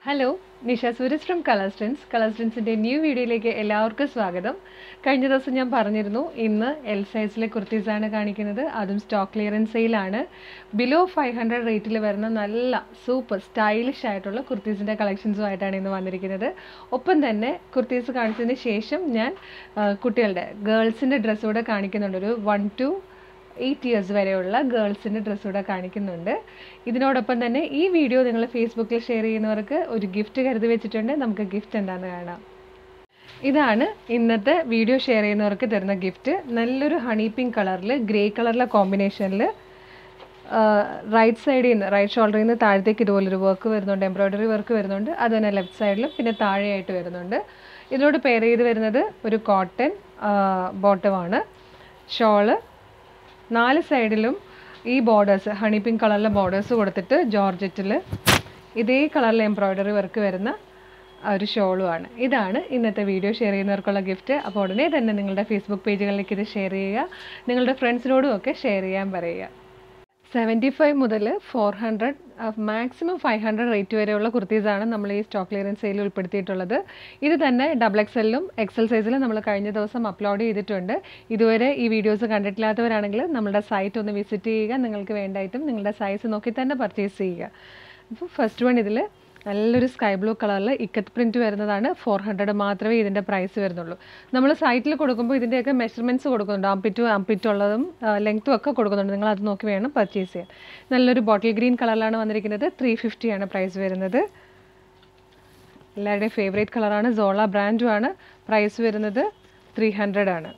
hello Nisha Sooraj from കളർസ്റ്റൻസ് കളർസ്റ്റൻസിൻ്റെ new വീഡിയോയിലേക്ക് എല്ലാവർക്കും സ്വാഗതം കഴിഞ്ഞ ദിവസം ഞാൻ പറഞ്ഞിരുന്നു ഇന്ന് എൽ സൈസിലെ കുർത്തീസാണ് കാണിക്കുന്നത് അതും സ്റ്റോക്ക് ക്ലിയറൻസ് സെയിലാണ് ബിലോ ഫൈവ് ഹൺഡ്രഡ് റേറ്റിൽ വരുന്ന നല്ല സൂപ്പർ സ്റ്റൈലിഷ് ആയിട്ടുള്ള കുർത്തീസിൻ്റെ കളക്ഷൻസുമായിട്ടാണ് ഇന്ന് വന്നിരിക്കുന്നത് ഒപ്പം തന്നെ കുർത്തീസ് കാണിച്ചതിന് ശേഷം ഞാൻ ആ, കുട്ടികളുടെ ഗേൾസിൻ്റെ ഡ്രസ്സ് കൂടെ കാണിക്കുന്നുണ്ട് ഒരു വൺ ടു എയ്റ്റ് ഇയേഴ്സ് വരെയുള്ള ഗേൾസിൻ്റെ ഡ്രസ്സ് കൂടെ കാണിക്കുന്നുണ്ട് ഇതിനോടൊപ്പം തന്നെ ഈ വീഡിയോ നിങ്ങൾ ഫേസ്ബുക്കിൽ ഷെയർ ചെയ്യുന്നവർക്ക് ഒരു ഗിഫ്റ്റ് കരുതി വെച്ചിട്ടുണ്ട് നമുക്ക് ഗിഫ്റ്റ് എന്താണെന്ന് കാണാം ഇതാണ് ഇന്നത്തെ വീഡിയോ ഷെയർ ചെയ്യുന്നവർക്ക് തരുന്ന ഗിഫ്റ്റ് നല്ലൊരു ഹണി പിങ്ക് കളറിൽ ഗ്രേ കളറിലെ കോമ്പിനേഷനിൽ റൈറ്റ് സൈഡിൽ നിന്ന് റൈറ്റ് ഷോൾഡറിൽ നിന്ന് താഴത്തേക്ക് ഇതുപോലൊരു വർക്ക് വരുന്നുണ്ട് എംബ്രോയ്ഡറി വർക്ക് വരുന്നുണ്ട് അത് തന്നെ ലെഫ്റ്റ് സൈഡിലും പിന്നെ താഴെയായിട്ട് വരുന്നുണ്ട് ഇതിനോട് പെയർ ചെയ്ത് വരുന്നത് ഒരു കോട്ടൺ ബോട്ടമാണ് ഷോള് നാല് സൈഡിലും ഈ ബോർഡേഴ്സ് ഹണി പിങ്ക് കളറിലെ ബോർഡേഴ്സ് കൊടുത്തിട്ട് ജോർജറ്റിൽ ഇതേ കളറിൽ എംബ്രോയ്ഡറി വർക്ക് വരുന്ന ആ ഒരു ഷോളുമാണ് ഇതാണ് ഇന്നത്തെ വീഡിയോ ഷെയർ ചെയ്യുന്നവർക്കുള്ള ഗിഫ്റ്റ് അപ്പോൾ ഉടനെ തന്നെ നിങ്ങളുടെ ഫേസ്ബുക്ക് പേജുകളിലേക്ക് ഇത് ഷെയർ ചെയ്യുക നിങ്ങളുടെ ഫ്രണ്ട്സിനോടും ഒക്കെ ഷെയർ ചെയ്യാൻ പറയുക സെവൻറ്റി ഫൈവ് മുതൽ four hundred maximum five hundred rate വരെയുള്ള കുർത്തീസാണ് നമ്മൾ ഈ സ്റ്റോക്ക് ക്ലിയറൻസ് സെയിൽ ഉൾപ്പെടുത്തിയിട്ടുള്ളത് ഇത് തന്നെ ഡബിൾ എക്സലിലും എക്സൽ സൈസിലും നമ്മൾ കഴിഞ്ഞ ദിവസം അപ്ലോഡ് ചെയ്തിട്ടുണ്ട് ഇതുവരെ ഈ വീഡിയോസ് കണ്ടിട്ടില്ലാത്തവരാണെങ്കിൽ നമ്മുടെ സൈറ്റ് ഒന്ന് വിസിറ്റ് ചെയ്യുക നിങ്ങൾക്ക് വേണ്ട ഐറ്റം നിങ്ങളുടെ സൈസ് നോക്കി തന്നെ പർച്ചേസ് ചെയ്യുക അപ്പോൾ ഫസ്റ്റ് വൺ ഇതിൽ നല്ലൊരു സ്കൈ ബ്ലൂ കളറിൽ ഇക്കത്ത് പ്രിൻറ്റ് വരുന്നതാണ് ഫോർ ഹൺഡ്രഡ് മാത്രമേ ഇതിൻ്റെ പ്രൈസ് വരുന്നുള്ളൂ നമ്മൾ സൈറ്റിൽ കൊടുക്കുമ്പോൾ ഇതിൻ്റെയൊക്കെ മെഷർമെൻറ്റ്സ് കൊടുക്കുന്നുണ്ട് അമ്പിറ്റും അമ്പിറ്റുള്ളതും ലെങ്ത്തും ഒക്കെ കൊടുക്കുന്നുണ്ട് നിങ്ങൾ അത് നോക്കി വേണം പർച്ചേസ് ചെയ്യാൻ നല്ലൊരു ബോട്ടിൽ ഗ്രീൻ കളറിലാണ് വന്നിരിക്കുന്നത് ത്രീ ഫിഫ്റ്റിയാണ് പ്രൈസ് വരുന്നത് എല്ലാവരുടെയും ഫേവറേറ്റ് കളറാണ് സോള ബ്രാൻഡുമാണ് പ്രൈസ് വരുന്നത് ത്രീ ഹൺഡ്രഡ് ആണ്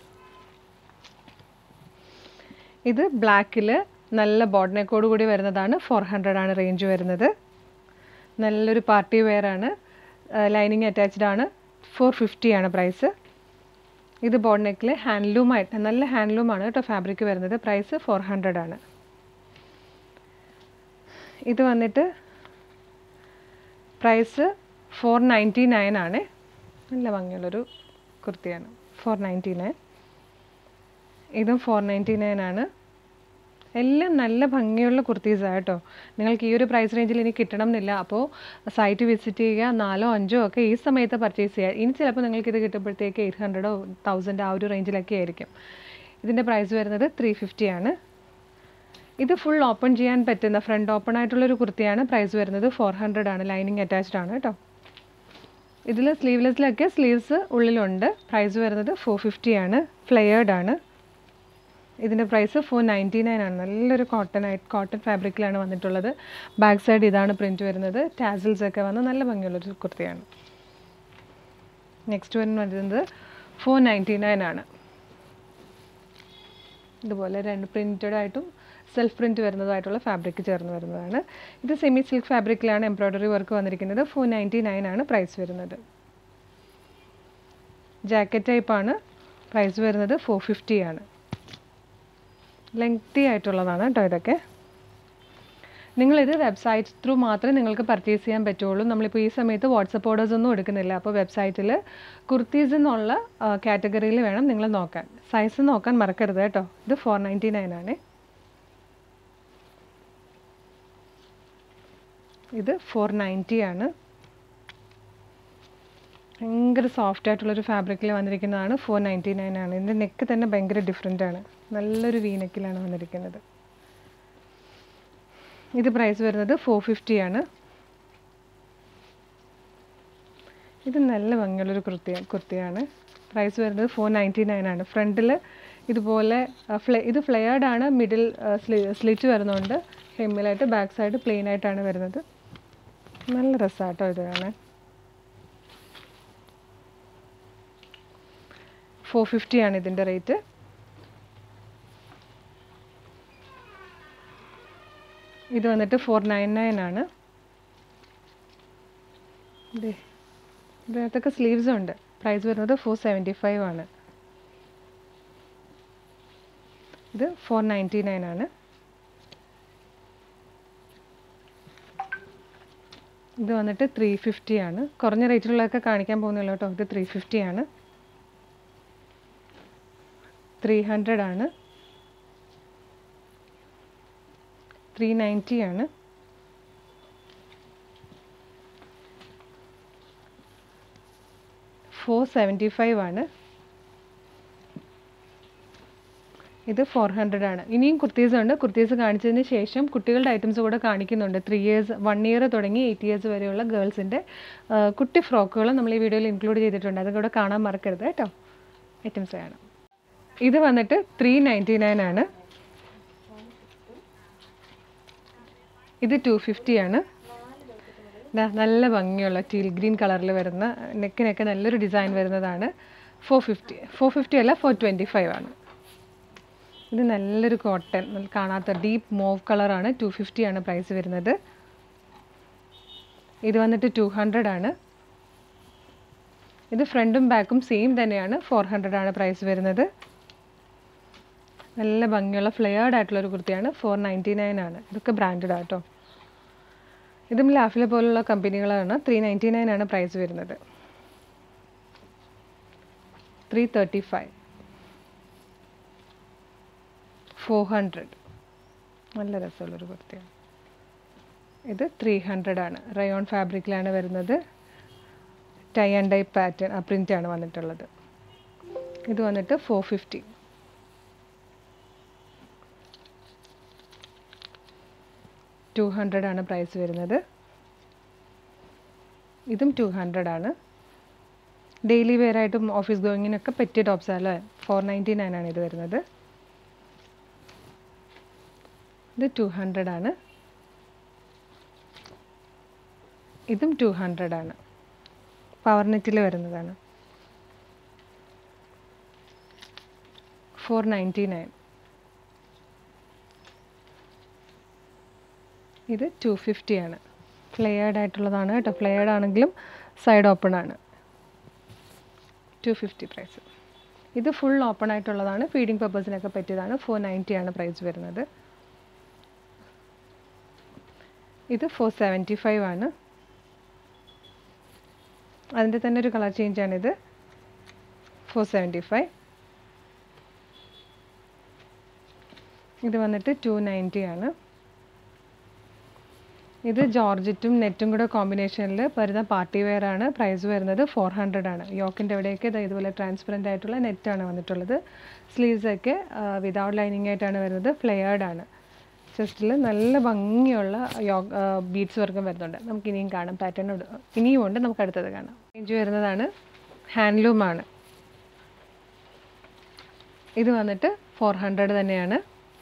ഇത് ബ്ലാക്കിൽ നല്ല ബോഡ്നെക്കോട് കൂടി വരുന്നതാണ് ഫോർ ഹൺഡ്രഡ് ആണ് റേഞ്ച് വരുന്നത് നല്ലൊരു പാർട്ടി വെയർ ആണ് ലൈനിങ് അറ്റാച്ച്ഡ് ആണ് ഫോർ ഫിഫ്റ്റി ആണ് പ്രൈസ് ഇത് ബോഡ് നെക്കിൽ ഹാൻഡ്ലൂമായിട്ട് നല്ല ഹാൻഡ്ലൂമാണ് കേട്ടോ ഫാബ്രിക് വരുന്നത് പ്രൈസ് ഫോർ ഹൺഡ്രഡ് ആണ് ഇത് വന്നിട്ട് പ്രൈസ് ഫോർ നയൻറ്റി നയൻ ആണ് നല്ല ഭംഗിയുള്ളൊരു കുർത്തിയാണ് ഫോർ നയൻറ്റി നയൻ ഇതും ഫോർ നയൻറ്റി നയൻ ആണ് എല്ലാം നല്ല ഭംഗിയുള്ള കുർത്തീസാണ് കേട്ടോ നിങ്ങൾക്ക് ഈ ഒരു പ്രൈസ് റേഞ്ചിൽ ഇനി കിട്ടണം എന്നില്ല അപ്പോൾ സൈറ്റ് വിസിറ്റ് ചെയ്യുക നാലോ അഞ്ചോ ഒക്കെ ഈ സമയത്ത് പർച്ചേസ് ചെയ്യുക ഇനി ചിലപ്പോൾ നിങ്ങൾക്ക് ഇത് കിട്ടുമ്പോഴത്തേക്ക് എയ്റ്റ് ഹൺഡ്രഡോ തൗസൻഡ് ആ ഒരു റേഞ്ചിലൊക്കെ ആയിരിക്കും ഇതിൻ്റെ പ്രൈസ് വരുന്നത് ത്രീ ഫിഫ്റ്റി ആണ് ഇത് ഫുൾ ഓപ്പൺ ചെയ്യാൻ പറ്റുന്ന ഫ്രണ്ട് ഓപ്പൺ ആയിട്ടുള്ളൊരു കുർത്തിയാണ് പ്രൈസ് വരുന്നത് ഫോർ ഹൺഡ്രഡ് ആണ് ലൈനിങ് അറ്റാച്ച്ഡ് ആണ് കേട്ടോ ഇതിൽ സ്ലീവ്ലെസ്സിലൊക്കെ സ്ലീവ്സ് ഉള്ളിലുണ്ട് പ്രൈസ് വരുന്നത് ഫോർ ഫിഫ്റ്റി ആണ് ഫ്ലെയേർഡ് ആണ് ഇതിൻ്റെ പ്രൈസ് ഫോർ നയൻറ്റി നയൻ ആണ് നല്ലൊരു കോട്ടൺ ആയിട്ട് കോട്ടൺ ഫാബ്രിക്കിലാണ് വന്നിട്ടുള്ളത് ബാക്ക് സൈഡ് ഇതാണ് പ്രിൻറ്റ് വരുന്നത് ടാസിൽസ് ഒക്കെ വന്ന് നല്ല ഭംഗിയുള്ളൊരു കുർത്തിയാണ് നെക്സ്റ്റ് വൺ വരുന്നത് ഫോർ നയൻറ്റി നയൻ ആണ് ഇതുപോലെ രണ്ട് പ്രിൻറ്റഡ് ആയിട്ടും സെൽഫ് പ്രിൻറ്റ് വരുന്നതായിട്ടുള്ള ഫാബ്രിക് ചേർന്ന് വരുന്നതാണ് ഇത് സെമി സിൽക്ക് ഫാബ്രിക്കിലാണ് എംബ്രോയ്ഡറി വർക്ക് വന്നിരിക്കുന്നത് ഫോർ നയൻറ്റി നയൻ ആണ് പ്രൈസ് വരുന്നത് ജാക്കറ്റ് ടൈപ്പാണ് പ്രൈസ് വരുന്നത് ഫോർ ഫിഫ്റ്റി ആണ് ലെങ്തി ആയിട്ടുള്ളതാണ് കേട്ടോ ഇതൊക്കെ നിങ്ങളിത് വെബ്സൈറ്റ് ത്രൂ മാത്രമേ നിങ്ങൾക്ക് പർച്ചേസ് ചെയ്യാൻ പറ്റുള്ളൂ നമ്മളിപ്പോൾ ഈ സമയത്ത് വാട്സപ്പ് ഓർഡേഴ്സ് ഒന്നും എടുക്കുന്നില്ല അപ്പോൾ വെബ്സൈറ്റിൽ കുർത്തീസ് എന്നുള്ള കാറ്റഗറിയിൽ വേണം നിങ്ങൾ നോക്കാൻ സൈസ് നോക്കാൻ മറക്കരുത് കേട്ടോ ഇത് ഫോർ നയൻറ്റി നയൻ ആണ് ഇത് ഫോർ നയൻറ്റി ആണ് ഭയങ്കര സോഫ്റ്റ് ആയിട്ടുള്ളൊരു ഫാബ്രിക്കിൽ വന്നിരിക്കുന്നതാണ് ഫോർ നയൻറ്റി നയൻ ആണ് ഇതിൻ്റെ നെക്ക് തന്നെ ഭയങ്കര ഡിഫറെൻ്റ് ആണ് നല്ലൊരു വി നെക്കിലാണ് വന്നിരിക്കുന്നത് ഇത് പ്രൈസ് വരുന്നത് ഫോർ ഫിഫ്റ്റി ആണ് ഇത് നല്ല ഭംഗിയുള്ളൊരു കുർത്തി കുർത്തിയാണ് പ്രൈസ് വരുന്നത് ഫോർ നയൻറ്റി നയൻ ആണ് ഫ്രണ്ടിൽ ഇതുപോലെ ഫ്ലെ ഇത് ഫ്ലെയർഡ് ആണ് മിഡിൽ സ്ലിറ്റ് വരുന്നുണ്ട് ഹെമ്മിലായിട്ട് ബാക്ക് സൈഡ് പ്ലെയിൻ ആയിട്ടാണ് വരുന്നത് നല്ല രസമാട്ടോ ഇത് കാണാൻ ഫോർ ഫിഫ്റ്റി ആണ് ഇതിൻ്റെ റേറ്റ് ഇത് വന്നിട്ട് ഫോർ നയൻ നയൻ ആണ് ഇതേ ഇതിനകത്തൊക്കെ സ്ലീവ്സ് ഉണ്ട് പ്രൈസ് വരുന്നത് ഫോർ സെവൻറ്റി ഫൈവ് ആണ് ഇത് ഫോർ നയൻറ്റി നയൻ ആണ് ഇത് വന്നിട്ട് ത്രീ ഫിഫ്റ്റി ആണ് കുറഞ്ഞ റേറ്റിലുള്ളതൊക്കെ കാണിക്കാൻ പോകുന്നില്ല കേട്ടോ ഇത് ത്രീ ഫിഫ്റ്റി ആണ് ത്രീ ഹൺഡ്രഡ് ആണ് ത്രീ നയൻറ്റി ആണ് ഫോർ സെവൻറ്റി ഫൈവ് ആണ് ഇത് ഫോർ ഹൺഡ്രഡ് ആണ് ഇനിയും കുർത്തീസ് ഉണ്ട് കുർത്തീസ് കാണിച്ചതിന് ശേഷം കുട്ടികളുടെ ഐറ്റംസ് കൂടെ കാണിക്കുന്നുണ്ട് ത്രീ ഇയേഴ്സ് വൺ ഇയർ തുടങ്ങി എയ്റ്റ് ഇയേഴ്സ് വരെയുള്ള ഗേൾസിൻ്റെ കുട്ടി ഫ്രോക്കുകൾ നമ്മൾ ഈ വീഡിയോയിൽ ഇൻക്ലൂഡ് ചെയ്തിട്ടുണ്ട് അതൊക്കെ കൂടെ കാണാൻ മറക്കരുത് കേട്ടോ ഐറ്റംസ് വേണം ഇത് വന്നിട്ട് ത്രീ നയൻറ്റി നയൻ ആണ് ഇത് ടു ഫിഫ്റ്റി ആണ് ദാ നല്ല ഭംഗിയുള്ള ടീൽ ഗ്രീൻ കളറിൽ വരുന്ന നെക്കിനൊക്കെ നല്ലൊരു ഡിസൈൻ വരുന്നതാണ് ഫോർ ഫിഫ്റ്റി ഫോർ ഫിഫ്റ്റി അല്ല ഫോർ ട്വൻറ്റി ഫൈവ് ആണ് ഇത് നല്ലൊരു കോട്ടൺ കാണാത്ത ഡീപ്പ് മോവ് കളറാണ് ടു ഫിഫ്റ്റി ആണ് പ്രൈസ് വരുന്നത് ഇത് വന്നിട്ട് ടു ഹൺഡ്രഡ് ആണ് ഇത് ഫ്രണ്ടും ബാക്കും സെയിം തന്നെയാണ് ഫോർ ഹൺഡ്രഡ് ആണ് പ്രൈസ് വരുന്നത് നല്ല ഭംഗിയുള്ള ഫ്ലെയർഡ് ആയിട്ടുള്ള ഒരു കുർത്തിയാണ് ഫോർ നയൻറ്റി നയൻ ആണ് ഇതൊക്കെ ബ്രാൻഡഡ് ആട്ടോ ഇതും ലാഫിലെ പോലുള്ള കമ്പനികളാണ് ത്രീ നയൻറ്റി നയൻ ആണ് പ്രൈസ് വരുന്നത് three thirty five four hundred നല്ല രസമുള്ളൊരു കുർത്തിയാണ് ഇത് ത്രീ ഹൺഡ്രഡ് ആണ് റയോൺ ഫാബ്രിക്കിലാണ് വരുന്നത് ടൈ ആൻഡ് ഡൈ പാറ്റേൺ ആ പ്രിൻ്റാണ് വന്നിട്ടുള്ളത് ഇത് വന്നിട്ട് ഫോർ ഫിഫ്റ്റി ടു ഹൺഡ്രഡ് ആണ് പ്രൈസ് വരുന്നത് ഇതും ടു ഹൺഡ്രഡ് ആണ് ഡെയിലി വെയർ ആയിട്ടും ഓഫീസ് ഗോയിങ്ങിനൊക്കെ പറ്റിയ ടോപ്സ് അല്ലേ ഫോർ നയൻറ്റി നയൻ ആണ് ഇത് വരുന്നത് ഇത് ടു ഹൺഡ്രഡ് ആണ് ഇതും ടു ഹൺഡ്രഡ് ആണ് പവർ നെറ്റിൽ വരുന്നതാണ് ഫോർ നയൻറ്റി നയൻ ഇത് ടു ഫിഫ്റ്റി ആണ് ഫ്ലെയർഡ് ആയിട്ടുള്ളതാണ് കേട്ടോ ഫ്ലെയർഡ് ആണെങ്കിലും സൈഡ് ഓപ്പൺ ആണ് ടു ഫിഫ്റ്റി പ്രൈസ് ഇത് ഫുൾ ഓപ്പൺ ആയിട്ടുള്ളതാണ് ഫീഡിങ് പർപ്പസിനൊക്കെ പറ്റിയതാണ് ഫോർ നയൻറ്റി ആണ് പ്രൈസ് വരുന്നത് ഇത് ഫോർ സെവൻറ്റി ഫൈവ് ആണ് അതിൻ്റെ തന്നെ ഒരു കളർ ചേഞ്ച് ആണിത് ഫോർ സെവൻറ്റി ഫൈവ് ഇത് വന്നിട്ട് ടു നയൻറ്റി ആണ് ഇത് ജോർജറ്റും നെറ്റും കൂടെ കോമ്പിനേഷനിൽ വരുന്ന പാർട്ടി വെയർ ആണ് പ്രൈസ് വരുന്നത് ഫോർ ഹൺഡ്രഡ് ആണ് യോക്കിൻ്റെ അവിടെയൊക്കെ ഇത് ഇതുപോലെ ട്രാൻസ്പെറൻ്റ് ആയിട്ടുള്ള നെറ്റാണ് വന്നിട്ടുള്ളത് സ്ലീവ്സ് ഒക്കെ വിതൗട്ട് ലൈനിങ് ആയിട്ടാണ് വരുന്നത് ഫ്ലെയർഡ് ആണ് ചെസ്റ്റിൽ നല്ല ഭംഗിയുള്ള യോ ബീഡ്സ് വർക്കും വരുന്നുണ്ട് നമുക്ക് ഇനിയും കാണാം പാറ്റേൺ ഇനിയും ഉണ്ട് നമുക്ക് അടുത്തത് കാണാം റേഞ്ച് വരുന്നതാണ് ഹാൻഡ്ലൂമാണ് ഇത് വന്നിട്ട് ഫോർ ഹൺഡ്രഡ് തന്നെയാണ്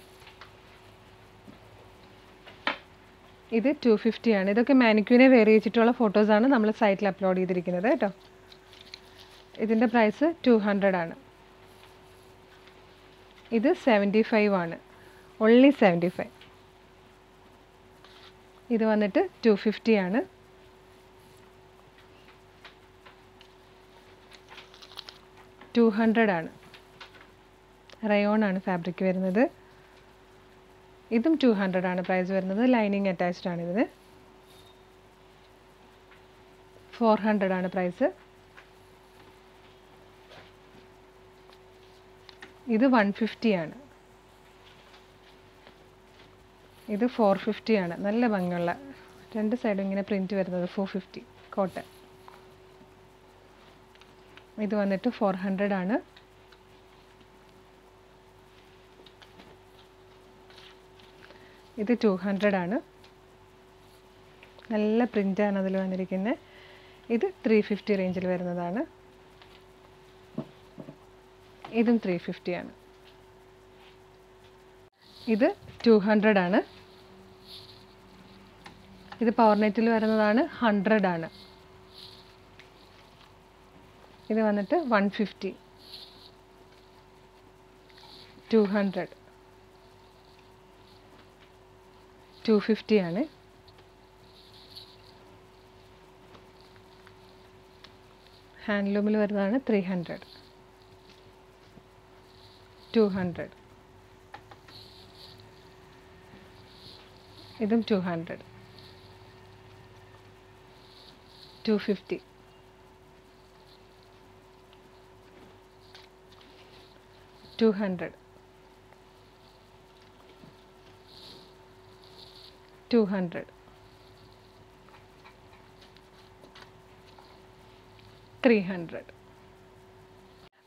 ഇത് ടു ഫിഫ്റ്റി ആണ് ഇതൊക്കെ മാനിക്യൂനെ വെയർ ചെയ്തിട്ടുള്ള ഫോട്ടോസാണ് നമ്മൾ സൈറ്റിൽ അപ്ലോഡ് ചെയ്തിരിക്കുന്നത് കേട്ടോ ഇതിൻ്റെ പ്രൈസ് ടു ഹൺഡ്രഡ് ആണ് ഇത് സെവൻറ്റി ഫൈവ് ആണ് ഓൺലി സെവൻറ്റി ഫൈവ് ഇത് വന്നിട്ട് ടു ഫിഫ്റ്റി ആണ് ടു ഹൺഡ്രഡ് ആണ് റയോൺ ആണ് ഫാബ്രിക് വരുന്നത് ഇതും ടു ഹൺഡ്രഡ് ആണ് പ്രൈസ് വരുന്നത് ലൈനിങ് അറ്റാച്ച്ഡ് ആണ് ഇതിന് ഫോർ ഹൺഡ്രഡ് ആണ് പ്രൈസ് ഇത് വൺ ഫിഫ്റ്റി ആണ് ഇത് ഫോർ ഫിഫ്റ്റി ആണ് നല്ല ഭംഗിയുള്ള രണ്ട് സൈഡും ഇങ്ങനെ പ്രിൻറ്റ് വരുന്നത് ഫോർ ഫിഫ്റ്റി കോട്ടൺ ഇത് വന്നിട്ട് ഫോർ ഹൺഡ്രഡ് ആണ് ഇത് ടു ഹൺഡ്രഡ് ആണ് നല്ല പ്രിൻ്റാണ് അതിൽ വന്നിരിക്കുന്നത് ഇത് ത്രീ ഫിഫ്റ്റി റേഞ്ചിൽ വരുന്നതാണ് ഇതും ത്രീ ഫിഫ്റ്റി ആണ് ഇത് ടു ഹൺഡ്രഡ് ആണ് ഇത് പവർ നെറ്റിൽ വരുന്നതാണ് ഹൺഡ്രഡ് ആണ് ഇത് വന്നിട്ട് one fifty two hundred two fifty ആണ് ഹാൻഡ്ലൂമിൽ വരുന്നതാണ് ത്രീ ഹൺഡ്രഡ് ടു ഹൺഡ്രഡ് ഇതും two hundred two fifty two hundred two hundred three hundred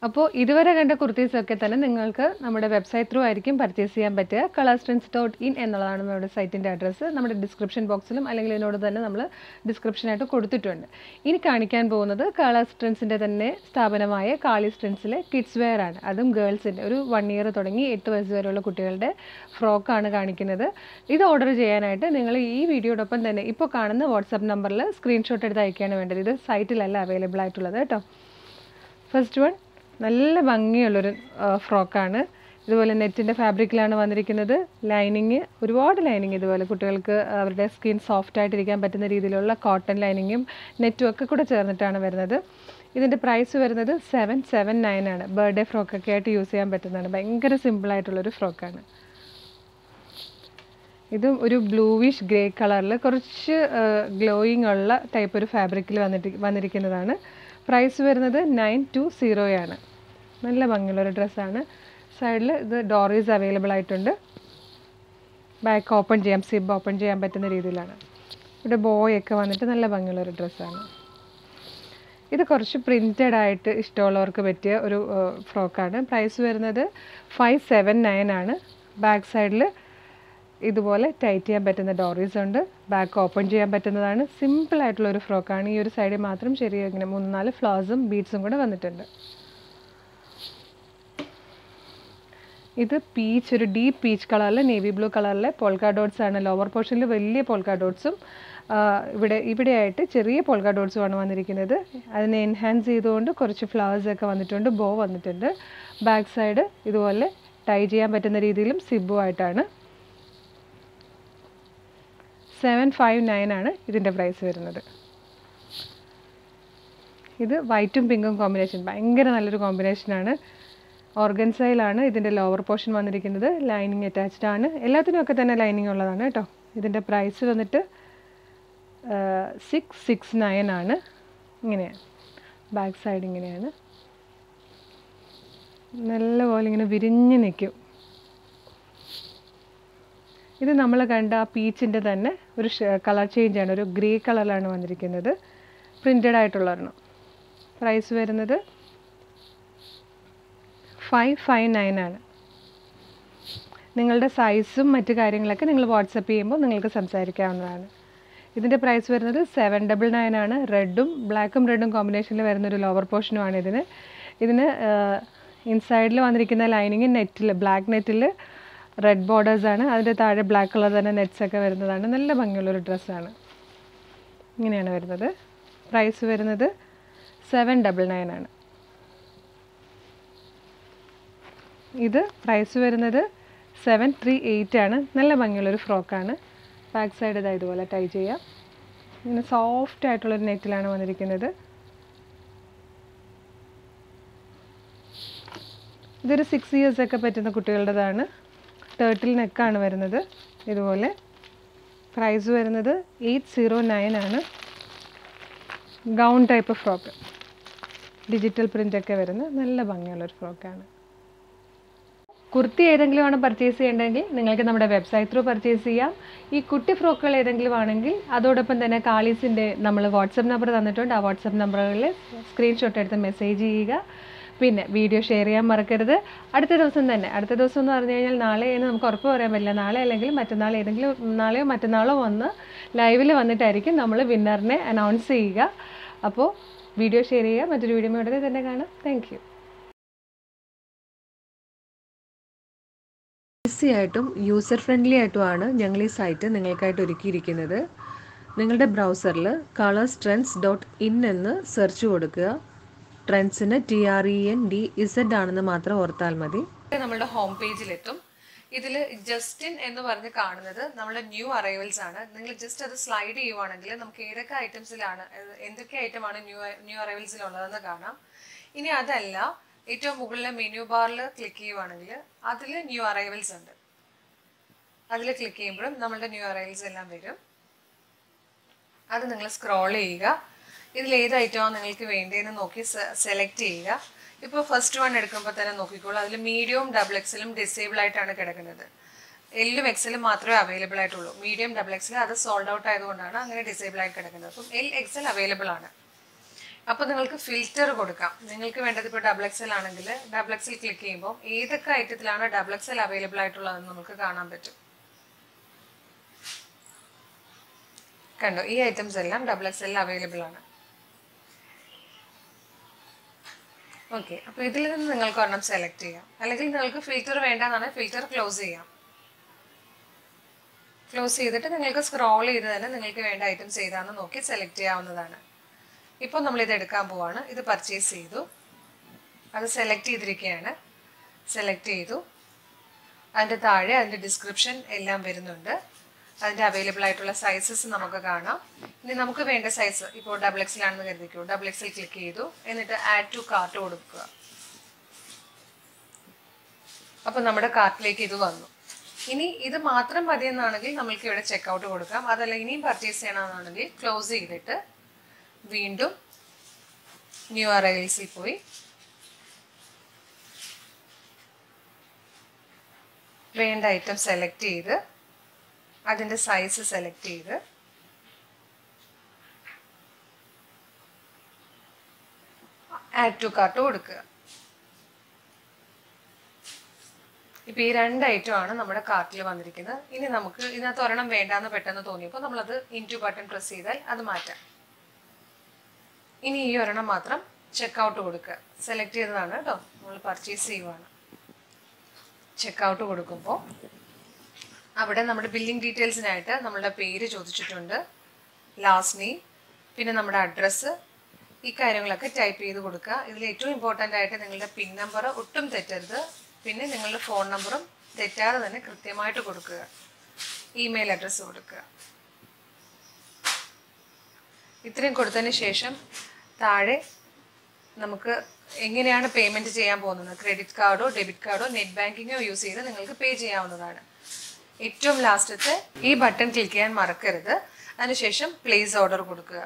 അപ്പോൾ ഇതുവരെ കണ്ട കുർത്തീസൊക്കെ തന്നെ നിങ്ങൾക്ക് നമ്മുടെ വെബ്സൈറ്റ് ത്രൂ ആയിരിക്കും പർച്ചേസ് ചെയ്യാൻ പറ്റുക കളർസ്റ്റൻസ് ഡോട്ട് ഇൻ എന്നുള്ളതാണ് നമ്മുടെ സൈറ്റിൻ്റെ അഡ്രസ്സ് നമ്മുടെ ഡിസ്ക്രിപ്ഷൻ ബോക്സിലും അല്ലെങ്കിൽ ഇതിനോട് തന്നെ നമ്മൾ ഡിസ്ക്രിപ്ഷനായിട്ട് കൊടുത്തിട്ടുണ്ട് ഇനി കാണിക്കാൻ പോകുന്നത് കളർസ്റ്റൻസിൻ്റെ തന്നെ സ്ഥാപനമായ കാളിസ്റ്റൻസിലെ കിഡ്സ് വെയർ ആണ് അതും ഗേൾസിൻ്റെ ഒരു വൺ ഇയർ തുടങ്ങി എട്ട് വയസ്സ് വരെയുള്ള കുട്ടികളുടെ ഫ്രോക്കാണ് കാണിക്കുന്നത് ഇത് ഓർഡർ ചെയ്യാനായിട്ട് നിങ്ങൾ ഈ വീഡിയോടൊപ്പം തന്നെ ഇപ്പോൾ കാണുന്ന വാട്സാപ്പ് നമ്പറിൽ സ്ക്രീൻഷോട്ട് എടുത്ത് അയക്കുകയാണ് വേണ്ടത് ഇത് സൈറ്റിലല്ല അവൈലബിൾ ആയിട്ടുള്ളത് കേട്ടോ ഫസ്റ്റ് വൺ നല്ല ഭംഗിയുള്ളൊരു ഫ്രോക്കാണ് ഇതുപോലെ നെറ്റിൻ്റെ ഫാബ്രിക്കിലാണ് വന്നിരിക്കുന്നത് ലൈനിങ് ഒരുപാട് ലൈനിങ് ഇതുപോലെ കുട്ടികൾക്ക് അവരുടെ സ്കിൻ സോഫ്റ്റ് ആയിട്ടിരിക്കാൻ പറ്റുന്ന രീതിയിലുള്ള കോട്ടൺ ലൈനിങ്ങും നെറ്റും ഒക്കെ കൂടെ ചേർന്നിട്ടാണ് വരുന്നത് ഇതിൻ്റെ പ്രൈസ് വരുന്നത് സെവൻ സെവൻ നയൻ ആണ് ബർത്ത്ഡേ ഫ്രോക്കൊക്കെ ആയിട്ട് യൂസ് ചെയ്യാൻ പറ്റുന്നതാണ് ഭയങ്കര സിമ്പിളായിട്ടുള്ളൊരു ഫ്രോക്കാണ് ഇതും ഒരു ബ്ലൂവിഷ് ഗ്രേ കളറിൽ കുറച്ച് ഗ്ലോയിങ് ഉള്ള ടൈപ്പ് ഒരു ഫാബ്രിക്കിൽ വന്നിട്ട് വന്നിരിക്കുന്നതാണ് പ്രൈസ് വരുന്നത് നയൻ ടു സീറോയാണ് നല്ല ഭംഗിയുള്ളൊരു ഡ്രസ്സാണ് സൈഡിൽ ഇത് ഡോറീസ് അവൈലബിൾ ആയിട്ടുണ്ട് ബാക്ക് ഓപ്പൺ ചെയ്യാം സിബ് ഓപ്പൺ ചെയ്യാൻ പറ്റുന്ന രീതിയിലാണ് ഇവിടെ ബോയ് ഒക്കെ വന്നിട്ട് നല്ല ഭംഗിയുള്ളൊരു ഡ്രസ്സാണ് ഇത് കുറച്ച് പ്രിൻറ്റഡ് ആയിട്ട് ഇഷ്ടമുള്ളവർക്ക് പറ്റിയ ഒരു ഫ്രോക്കാണ് പ്രൈസ് വരുന്നത് ഫൈവ് സെവൻ നയൻ ആണ് ബാക്ക് സൈഡിൽ ഇതുപോലെ ടൈറ്റ് ചെയ്യാൻ പറ്റുന്ന ഡോറീസ് ഉണ്ട് ബാക്ക് ഓപ്പൺ ചെയ്യാൻ പറ്റുന്നതാണ് സിമ്പിൾ ആയിട്ടുള്ള ഒരു ഫ്രോക്കാണ് ഈ ഒരു സൈഡിൽ മാത്രം ചെറിയ ഇങ്ങനെ മൂന്ന് നാല് ഫ്ലവേഴ്സും ബീഡ്സും കൂടെ വന്നിട്ടുണ്ട് ഇത് പീച്ച് ഒരു ഡീപ്പ് പീച്ച് കളറിൽ നേവി ബ്ലൂ കളറിലെ പോൾക്ക ഡോട്ട്സ് ആണ് ലോവർ പോർഷനിൽ വലിയ പോൾക്ക ഡോട്ട്സും ഇവിടെ ഇവിടെയായിട്ട് ചെറിയ പോൾക്ക ഡോട്ട്സുമാണ് വന്നിരിക്കുന്നത് അതിനെ എൻഹാൻസ് ചെയ്തുകൊണ്ട് കുറച്ച് ഫ്ലവേഴ്സ് ഒക്കെ വന്നിട്ടുണ്ട് ബോ വന്നിട്ടുണ്ട് ബാക്ക് സൈഡ് ഇതുപോലെ ടൈ ചെയ്യാൻ പറ്റുന്ന രീതിയിലും സിബും ആയിട്ടാണ് സെവൻ ഫൈവ് നയൻ ആണ് ഇതിൻ്റെ പ്രൈസ് വരുന്നത് ഇത് വൈറ്റും പിങ്കും കോമ്പിനേഷൻ ഭയങ്കര നല്ലൊരു കോമ്പിനേഷനാണ് ഓർഗൻസൈലാണ് ഇതിൻ്റെ ലോവർ പോർഷൻ വന്നിരിക്കുന്നത് ലൈനിങ് അറ്റാച്ച്ഡ് ആണ് എല്ലാത്തിനും ഒക്കെ തന്നെ ലൈനിങ് ഉള്ളതാണ് കേട്ടോ ഇതിൻ്റെ പ്രൈസ് വന്നിട്ട് സിക്സ് സിക്സ് നയൻ ആണ് ഇങ്ങനെയാണ് ബാക്ക് സൈഡ് ഇങ്ങനെയാണ് നല്ലപോലെ ഇങ്ങനെ വിരിഞ്ഞ് നിൽക്കും ഇത് നമ്മൾ കണ്ട ആ പീച്ചിൻ്റെ തന്നെ ഒരു കളർ ചേഞ്ച് ആണ് ഒരു ഗ്രേ കളറിലാണ് വന്നിരിക്കുന്നത് പ്രിൻറ്റഡ് ആയിട്ടുള്ള ഒരെണ്ണം പ്രൈസ് വരുന്നത് ഫൈവ് ഫൈവ് നയൻ ആണ് നിങ്ങളുടെ സൈസും മറ്റു കാര്യങ്ങളൊക്കെ നിങ്ങൾ വാട്സപ്പ് ചെയ്യുമ്പോൾ നിങ്ങൾക്ക് സംസാരിക്കാവുന്നതാണ് ഇതിൻ്റെ പ്രൈസ് വരുന്നത് സെവൻ ഡബിൾ നയൻ ആണ് റെഡും ബ്ലാക്കും റെഡും കോമ്പിനേഷനിൽ വരുന്നൊരു ലോവർ പോർഷനുമാണ് ഇതിന് ഇതിന് ഇൻസൈഡിൽ വന്നിരിക്കുന്ന ലൈനിങ് നെറ്റിൽ ബ്ലാക്ക് നെറ്റിൽ റെഡ് ബോർഡേഴ്സ് ആണ് അതിൻ്റെ താഴെ ബ്ലാക്ക് കളർ തന്നെ നെറ്റ്സ് ഒക്കെ വരുന്നതാണ് നല്ല ഭംഗിയുള്ളൊരു ഡ്രസ്സാണ് ഇങ്ങനെയാണ് വരുന്നത് പ്രൈസ് വരുന്നത് സെവൻ ഡബിൾ നയൻ ആണ് ഇത് പ്രൈസ് വരുന്നത് സെവൻ ത്രീ എയ്റ്റ് ആണ് നല്ല ഭംഗിയുള്ളൊരു ഫ്രോക്കാണ് ബാക്ക് സൈഡ് ഇതാ ഇതുപോലെ ടൈ ചെയ്യാം ഇങ്ങനെ സോഫ്റ്റ് ആയിട്ടുള്ളൊരു നെറ്റിലാണ് വന്നിരിക്കുന്നത് ഇതൊരു സിക്സ് ഇയേഴ്സ് ഒക്കെ പറ്റുന്ന കുട്ടികളുടേതാണ് ടേർട്ടിൽ നെക്കാണ് വരുന്നത് ഇതുപോലെ പ്രൈസ് വരുന്നത് എയ്റ്റ് സീറോ നയൻ ആണ് gown type frock digital print ഒക്കെ വരുന്ന നല്ല ഭംഗിയുള്ളൊരു ഫ്രോക്കാണ് കുർത്തി ഏതെങ്കിലും ആണ് പർച്ചേസ് ചെയ്യേണ്ടതെങ്കിൽ നിങ്ങൾക്ക് നമ്മുടെ വെബ്സൈറ്റ് ത്രൂ പർച്ചേസ് ചെയ്യാം ഈ കുട്ടി ഫ്രോക്കുകൾ ഏതെങ്കിലും ആണെങ്കിൽ അതോടൊപ്പം തന്നെ കാളീസിൻ്റെ നമ്മൾ വാട്സപ്പ് നമ്പർ തന്നിട്ടുണ്ട് ആ വാട്സപ്പ് നമ്പറുകളിൽ സ്ക്രീൻഷോട്ട് എടുത്ത് മെസ്സേജ് ചെയ്യുക പിന്നെ വീഡിയോ ഷെയർ ചെയ്യാൻ മറക്കരുത് അടുത്ത ദിവസം തന്നെ അടുത്ത ദിവസം എന്ന് പറഞ്ഞു കഴിഞ്ഞാൽ നാളെ എന്ന് നമുക്ക് ഉറപ്പ് പറയാൻ പറ്റില്ല നാളെ അല്ലെങ്കിൽ മറ്റന്നാൾ ഏതെങ്കിലും നാളെയോ മറ്റന്നാളോ വന്ന് ലൈവിൽ വന്നിട്ടായിരിക്കും നമ്മൾ വിന്നറിനെ അനൗൺസ് ചെയ്യുക അപ്പോൾ വീഡിയോ ഷെയർ ചെയ്യുക മറ്റൊരു വീഡിയോ ഉടനെ തന്നെ കാണാം താങ്ക് യു ഈസി ആയിട്ടും യൂസർ ഫ്രണ്ട്ലി ആയിട്ടുമാണ് ഞങ്ങൾ ഈ സൈറ്റ് നിങ്ങൾക്കായിട്ട് ഒരുക്കിയിരിക്കുന്നത് നിങ്ങളുടെ ബ്രൗസറിൽ കളേഴ്സ് ട്രെൻഡ്സ് ഡോട്ട് ഇൻ എന്ന് സെർച്ച് കൊടുക്കുക ട്രെൻഡ്സിന് T R E N D Z ആണെന്ന് മാത്രം ഓർത്താൽ മതി നമ്മുടെ ഹോം പേജിലെത്തും ഇതിൽ ജസ്റ്റിൻ എന്ന് പറഞ്ഞ് കാണുന്നത് നമ്മുടെ ന്യൂ അറൈവൽസ് ആണ് നിങ്ങൾ ജസ്റ്റ് അത് സ്ലൈഡ് ചെയ്യുവാണെങ്കിൽ നമുക്ക് ഏതൊക്കെ ഐറ്റംസിലാണ് എന്തൊക്കെ ഐറ്റമാണ് ന്യൂ ന്യൂ അറൈവൽസിൽ ഉള്ളതെന്ന് കാണാം ഇനി അതല്ല ഏറ്റവും മുകളിലെ മെനു ബാറിൽ ക്ലിക്ക് ചെയ്യുവാണെങ്കിൽ അതിൽ ന്യൂ അറൈവൽസ് ഉണ്ട് അതിൽ ക്ലിക്ക് ചെയ്യുമ്പോഴും നമ്മളുടെ ന്യൂ അറൈവൽസ് എല്ലാം വരും അത് നിങ്ങൾ സ്ക്രോൾ ചെയ്യുക ഇതിൽ ഏത് ഐറ്റമാണ് നിങ്ങൾക്ക് വേണ്ടതെന്ന് നോക്കി സെലക്ട് ചെയ്യുക ഇപ്പോൾ ഫസ്റ്റ് വൺ എടുക്കുമ്പോൾ തന്നെ നോക്കിക്കോളൂ അതിൽ മീഡിയവും ഡബിൾ എക്സലും ഡിസേബിൾ ആയിട്ടാണ് കിടക്കുന്നത് എല്ലും എക്സലും മാത്രമേ അവൈലബിൾ ആയിട്ടുള്ളൂ മീഡിയം ഡബിൾ എക്സൽ അത് സോൾഡ് ഔട്ട് ആയതുകൊണ്ടാണ് അങ്ങനെ ഡിസേബിൾ ആയി കിടക്കുന്നത് അപ്പം എൽ എക്സൽ അവൈലബിൾ ആണ് അപ്പോൾ നിങ്ങൾക്ക് ഫിൽറ്റർ കൊടുക്കാം നിങ്ങൾക്ക് വേണ്ടത് ഇപ്പോൾ ഡബിൾ എക്സൽ ആണെങ്കിൽ ഡബിൾ എക്സൽ ക്ലിക്ക് ചെയ്യുമ്പോൾ ഏതൊക്കെ ഐറ്റത്തിലാണ് ഡബിൾ എക്സൽ അവൈലബിൾ ആയിട്ടുള്ളതെന്ന് നമുക്ക് കാണാൻ പറ്റും കണ്ടോ ഈ ഐറ്റംസ് എല്ലാം ഡബിൾ എക്സലിൽ അവൈലബിൾ ആണ് ഓക്കെ അപ്പോൾ ഇതിൽ നിന്ന് നിങ്ങൾക്ക് ഒരെണ്ണം സെലക്ട് ചെയ്യാം അല്ലെങ്കിൽ നിങ്ങൾക്ക് ഫിൽറ്റർ വേണ്ടെന്നാണ് ഫിൽറ്റർ ക്ലോസ് ചെയ്യാം ക്ലോസ് ചെയ്തിട്ട് നിങ്ങൾക്ക് സ്ക്രോൾ ചെയ്ത് തന്നെ നിങ്ങൾക്ക് വേണ്ട ഐറ്റംസ് ഏതാണെന്ന് നോക്കി സെലക്ട് ചെയ്യാവുന്നതാണ് ഇപ്പോൾ നമ്മൾ ഇത് എടുക്കാൻ പോവാണ് ഇത് പർച്ചേസ് ചെയ്തു അത് സെലക്ട് ചെയ്തിരിക്കുകയാണ് സെലക്ട് ചെയ്തു അതിൻ്റെ താഴെ അതിൻ്റെ ഡിസ്ക്രിപ്ഷൻ എല്ലാം വരുന്നുണ്ട് അതിൻ്റെ അവൈലബിൾ ആയിട്ടുള്ള സൈസസ് നമുക്ക് കാണാം ഇനി നമുക്ക് വേണ്ട സൈസ് ഇപ്പോൾ ഡബിൾ എക്സിലാണെന്ന് കരുതിക്കൂ ഡബിൾ എക്സിൽ ക്ലിക്ക് ചെയ്തു എന്നിട്ട് ആഡ് ടു കാർട്ട് കൊടുക്കുക അപ്പോൾ നമ്മുടെ കാർട്ടിലേക്ക് ഇത് വന്നു ഇനി ഇത് മാത്രം മതിയെന്നാണെങ്കിൽ നമ്മൾക്ക് ഇവിടെ ചെക്കൗട്ട് കൊടുക്കാം അതല്ല ഇനിയും പർച്ചേസ് ചെയ്യണമെന്നാണെങ്കിൽ ക്ലോസ് ചെയ്തിട്ട് വീണ്ടും ന്യൂ അറൈവൽസിൽ പോയി വേണ്ട ഐറ്റം സെലക്ട് ചെയ്ത് അതിൻ്റെ സൈസ് സെലക്ട് ചെയ്ത് ആഡ് ടു കാർട്ട് കൊടുക്കുക ഇപ്പം ഈ രണ്ട് ഐറ്റമാണ് നമ്മുടെ കാർട്ടിൽ വന്നിരിക്കുന്നത് ഇനി നമുക്ക് ഇതിനകത്ത് ഒരെണ്ണം വേണ്ടാന്ന് പെട്ടെന്ന് തോന്നിയപ്പോൾ നമ്മളത് ഇൻറ്റു ബട്ടൺ പ്രസ് ചെയ്താൽ അത് മാറ്റാം ഇനി ഈ ഒരെണ്ണം മാത്രം ചെക്കൗട്ട് കൊടുക്കുക സെലക്ട് ചെയ്തതാണ് കേട്ടോ നമ്മൾ പർച്ചേസ് ചെയ്യുവാണ് ചെക്കൗട്ട് കൊടുക്കുമ്പോൾ അവിടെ നമ്മുടെ ബില്ലിംഗ് ഡീറ്റെയിൽസിനായിട്ട് നമ്മളുടെ പേര് ചോദിച്ചിട്ടുണ്ട് ലാസ്റ്റ് നെയിം പിന്നെ നമ്മുടെ അഡ്രസ്സ് ഈ കാര്യങ്ങളൊക്കെ ടൈപ്പ് ചെയ്ത് കൊടുക്കുക ഇതിൽ ഏറ്റവും ഇമ്പോർട്ടൻ്റ് ആയിട്ട് നിങ്ങളുടെ പിൻ നമ്പർ ഒട്ടും തെറ്റരുത് പിന്നെ നിങ്ങളുടെ ഫോൺ നമ്പറും തെറ്റാതെ തന്നെ കൃത്യമായിട്ട് കൊടുക്കുക ഇമെയിൽ അഡ്രസ്സ് കൊടുക്കുക ഇത്രയും കൊടുത്തതിന് ശേഷം താഴെ നമുക്ക് എങ്ങനെയാണ് പേയ്മെൻറ്റ് ചെയ്യാൻ പോകുന്നത് ക്രെഡിറ്റ് കാർഡോ ഡെബിറ്റ് കാർഡോ നെറ്റ് ബാങ്കിങ്ങോ യൂസ് ചെയ്ത് നിങ്ങൾക്ക് പേ ചെയ്യാവുന്നതാണ് ഏറ്റവും ലാസ്റ്റത്തെ ഈ ബട്ടൺ ക്ലിക്ക് ചെയ്യാൻ മറക്കരുത് അതിനുശേഷം പ്ലേസ് ഓർഡർ കൊടുക്കുക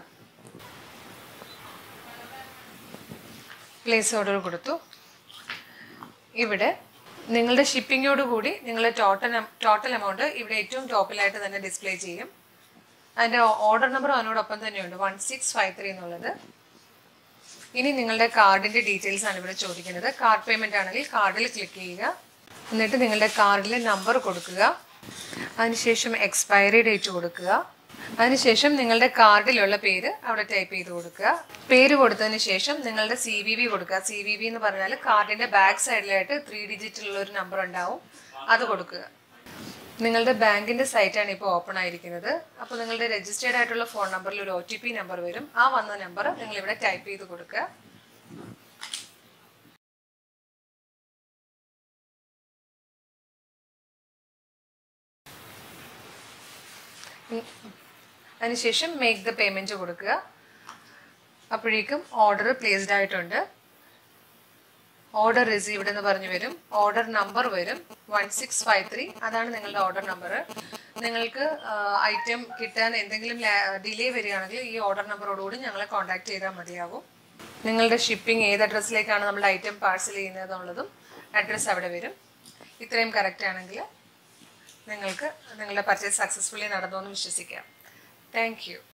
പ്ലേസ് ഓർഡർ കൊടുത്തു ഇവിടെ നിങ്ങളുടെ ഷിപ്പിങ്ങോട് കൂടി നിങ്ങളുടെ ടോട്ടൽ ടോട്ടൽ എമൗണ്ട് ഇവിടെ ഏറ്റവും ടോപ്പിലായിട്ട് തന്നെ ഡിസ്പ്ലേ ചെയ്യും അതിൻ്റെ ഓർഡർ നമ്പർ അതിനോടൊപ്പം തന്നെയുണ്ട് വൺ സിക്സ് ഫൈവ് ത്രീ എന്നുള്ളത് ഇനി നിങ്ങളുടെ കാർഡിൻ്റെ ഡീറ്റെയിൽസ് ആണ് ഇവിടെ ചോദിക്കുന്നത് കാർഡ് പേയ്മെൻ്റ് ആണെങ്കിൽ കാർഡിൽ ക്ലിക്ക് ചെയ്യുക എന്നിട്ട് നിങ്ങളുടെ കാർഡിലെ നമ്പർ കൊടുക്കുക അതിനുശേഷം എക്സ്പയറി ഡേറ്റ് കൊടുക്കുക അതിനുശേഷം നിങ്ങളുടെ കാർഡിലുള്ള പേര് അവിടെ ടൈപ്പ് ചെയ്ത് കൊടുക്കുക പേര് കൊടുത്തതിന് ശേഷം നിങ്ങളുടെ സി വി വി കൊടുക്കുക സി വി വി എന്ന് പറഞ്ഞാൽ കാർഡിന്റെ ബാക്ക് സൈഡിലായിട്ട് ത്രീ ഡിജിറ്റുള്ള ഒരു നമ്പർ ഉണ്ടാവും അത് കൊടുക്കുക നിങ്ങളുടെ ബാങ്കിന്റെ സൈറ്റാണ് ഇപ്പോൾ ഓപ്പൺ ആയിരിക്കുന്നത് അപ്പോൾ നിങ്ങളുടെ രജിസ്റ്റേർഡ് ആയിട്ടുള്ള ഫോൺ നമ്പറിൽ ഒരു ഒ ടി പി നമ്പർ വരും ആ വന്ന നമ്പർ നിങ്ങൾ ഇവിടെ ടൈപ്പ് ചെയ്ത് കൊടുക്കുക അതിനുശേഷം മേക്ക് ദ പേയ്മെൻറ്റ് കൊടുക്കുക അപ്പോഴേക്കും ഓർഡർ പ്ലേസ്ഡ് ആയിട്ടുണ്ട് ഓർഡർ റിസീവ്ഡ് എന്ന് പറഞ്ഞു വരും ഓർഡർ നമ്പർ വരും വൺ സിക്സ് ഫൈവ് ത്രീ അതാണ് നിങ്ങളുടെ ഓർഡർ നമ്പർ നിങ്ങൾക്ക് ഐറ്റം കിട്ടാൻ എന്തെങ്കിലും ഡിലേ വരികയാണെങ്കിൽ ഈ ഓർഡർ നമ്പറോടുകൂടി ഞങ്ങളെ കോൺടാക്ട് ചെയ്താൽ മതിയാവും നിങ്ങളുടെ ഷിപ്പിംഗ് ഏത് അഡ്രസ്സിലേക്കാണ് നമ്മുടെ ഐറ്റം പാഴ്സൽ ചെയ്യുന്നത് എന്നുള്ളതും അഡ്രസ്സ് അവിടെ വരും ഇത്രയും കറക്റ്റ് ആണെങ്കിൽ നിങ്ങൾക്ക് നിങ്ങളുടെ പർച്ചേസ് സക്സസ്ഫുള്ളി നടന്നു എന്ന് വിശ്വസിക്കാം താങ്ക് യു